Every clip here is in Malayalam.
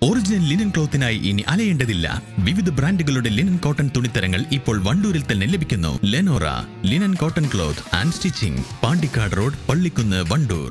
ഒറിജിനൽ ലിനൻ ക്ലോത്തിനായി ഇനി അലയേണ്ടതില്ല വിവിധ ബ്രാൻഡുകളുടെ ലിനൻ കോട്ടൺ തുണിത്തരങ്ങൾ ഇപ്പോൾ വണ്ടൂരിൽ തന്നെ ലഭിക്കുന്നു Lenora linen cotton cloth and stitching Pandikkad road Pallikkunnu Wandoor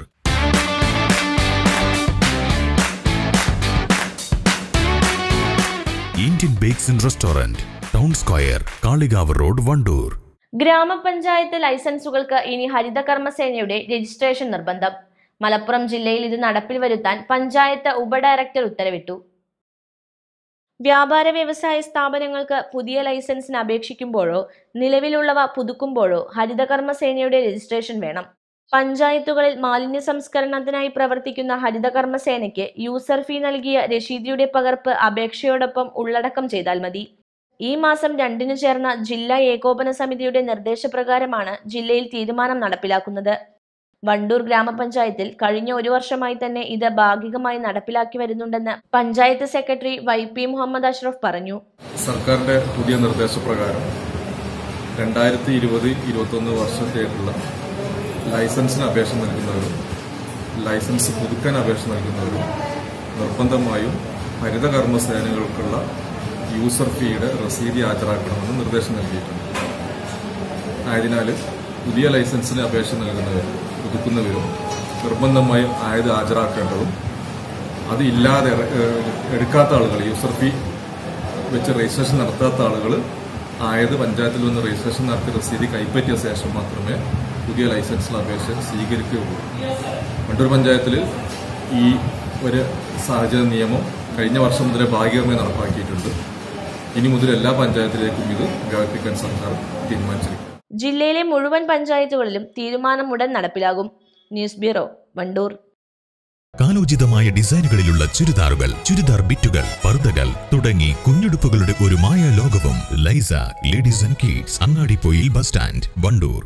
Indian bakes and restaurant town square Kalikavu road Wandoor ഗ്രാമപഞ്ചായത്ത് ലൈസൻസുകൾക്ക് ഇനി ഹരിതകർമ്മസേനയുടെ രജിസ്ട്രേഷൻ നിർബന്ധം മലപ്പുറം ജില്ലയിൽ ഇത് നടപ്പിൽ വരുത്താൻ പഞ്ചായത്ത് ഉപഡയറക്ടർ ഉത്തരവിട്ടു വ്യാപാര വ്യവസായ സ്ഥാപനങ്ങൾക്ക് പുതിയ ലൈസൻസിന് അപേക്ഷിക്കുമ്പോഴോ നിലവിലുള്ളവ പുതുക്കുമ്പോഴോ ഹരിതകർമ്മസേനയുടെ രജിസ്ട്രേഷൻ വേണം പഞ്ചായത്തുകളിൽ മാലിന്യ സംസ്കരണത്തിനായി പ്രവർത്തിക്കുന്ന ഹരിതകർമ്മസേനയ്ക്ക് യൂസർ ഫീ നൽകിയ രശീതിയുടെ പകർപ്പ് അപേക്ഷയോടൊപ്പം ഉള്ളടക്കം ചെയ്താൽ മതി ഈ മാസം രണ്ടിന് ചേർന്ന ജില്ലാ ഏകോപന സമിതിയുടെ നിർദ്ദേശപ്രകാരമാണ് ജില്ലയിൽ തീരുമാനം നടപ്പിലാക്കുന്നത് വണ്ടൂർ ഗ്രാമപഞ്ചായത്തിൽ കഴിഞ്ഞ ഒരു വർഷമായി തന്നെ ഇത് ഭാഗികമായി നടപ്പിലാക്കി വരുന്നുണ്ടെന്ന് panchayat secretary Y P Muhammad Ashraf പറഞ്ഞു സർക്കാരിന്റെ പുതിയ നിർദ്ദേശപ്രകാരം രണ്ടായിരത്തി ഇരുപത് ഇരുപത്തൊന്ന് വർഷത്തേക്കുള്ള ലൈസൻസിന് അപേക്ഷ നൽകുന്നവരും ലൈസൻസ് പുതുക്കാൻ അപേക്ഷ നൽകുന്നവരും നിർബന്ധമായും ഹരിത കർമ്മസേനകൾക്കുള്ള യൂസർ ഫീയുടെ റസീതി ഹാജരാക്കണമെന്ന് നിർദ്ദേശം നൽകിയിട്ടുണ്ട് ആയതിനാൽ പുതിയ ലൈസൻസിന് അപേക്ഷ നൽകുന്നവരും പുതുക്കുന്നവരും നിർബന്ധമായും ആയത് ഹാജരാക്കേണ്ടതും അത് ഇല്ലാതെ ഏഹ്, എടുക്കാത്ത ആളുകൾ യൂസർ ഫീ വെച്ച് രജിസ്ട്രേഷൻ നടത്താത്ത ആളുകൾ ആയത് പഞ്ചായത്തിൽ നിന്ന് രജിസ്ട്രേഷൻ നടത്തി രസീതി കൈപ്പറ്റിയ ശേഷം മാത്രമേ പുതിയ ലൈസൻസിന് അപേക്ഷ സ്വീകരിക്കുകയുള്ളൂ വണ്ടൂർ പഞ്ചായത്തിൽ ഈ ഒരു സാഹചര്യ നിയമം കഴിഞ്ഞ വർഷം മുതലേ ഭാഗികമായി നടപ്പാക്കിയിട്ടുണ്ട് ഇനി മുതൽ എല്ലാ പഞ്ചായത്തിലേക്കും ഇത് വ്യാപിപ്പിക്കാൻ സർക്കാർ തീരുമാനിച്ചിരിക്കുന്നു ജില്ലയിലെ മുഴുവൻ പഞ്ചായത്തുകളിലും തീരുമാനം ഉടൻ നടപ്പിലാകും ന്യൂസ് ബ്യൂറോ വണ്ടൂർ കാലോചിതമായ ഡിസൈനുകളിലുള്ള ചുരിദാറുകൾ ചുരിദാർ ബിറ്റുകൾ പർദ്ദകൾ തുടങ്ങി കുഞ്ഞുടുപ്പുകളുടെ ഒരു മായ ലോകവും Laisa ladies and kids Angadippoyil bus stand Wandoor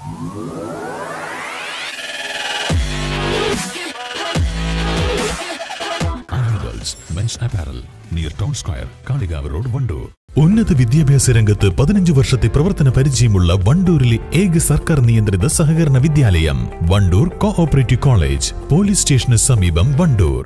Arrivals Men's Apparel near Town Square, Kalikavu road Wandoor ഉന്നത വിദ്യാഭ്യാസ രംഗത്ത് പതിനഞ്ച് വർഷത്തെ പ്രവർത്തന പരിചയമുള്ള വണ്ടൂരിലെ ഏക സർക്കാർ നിയന്ത്രിത സഹകരണ വിദ്യാലയം വണ്ടൂർ കോഓപ്പറേറ്റീവ് കോളേജ് പോലീസ് സ്റ്റേഷന് സമീപം വണ്ടൂർ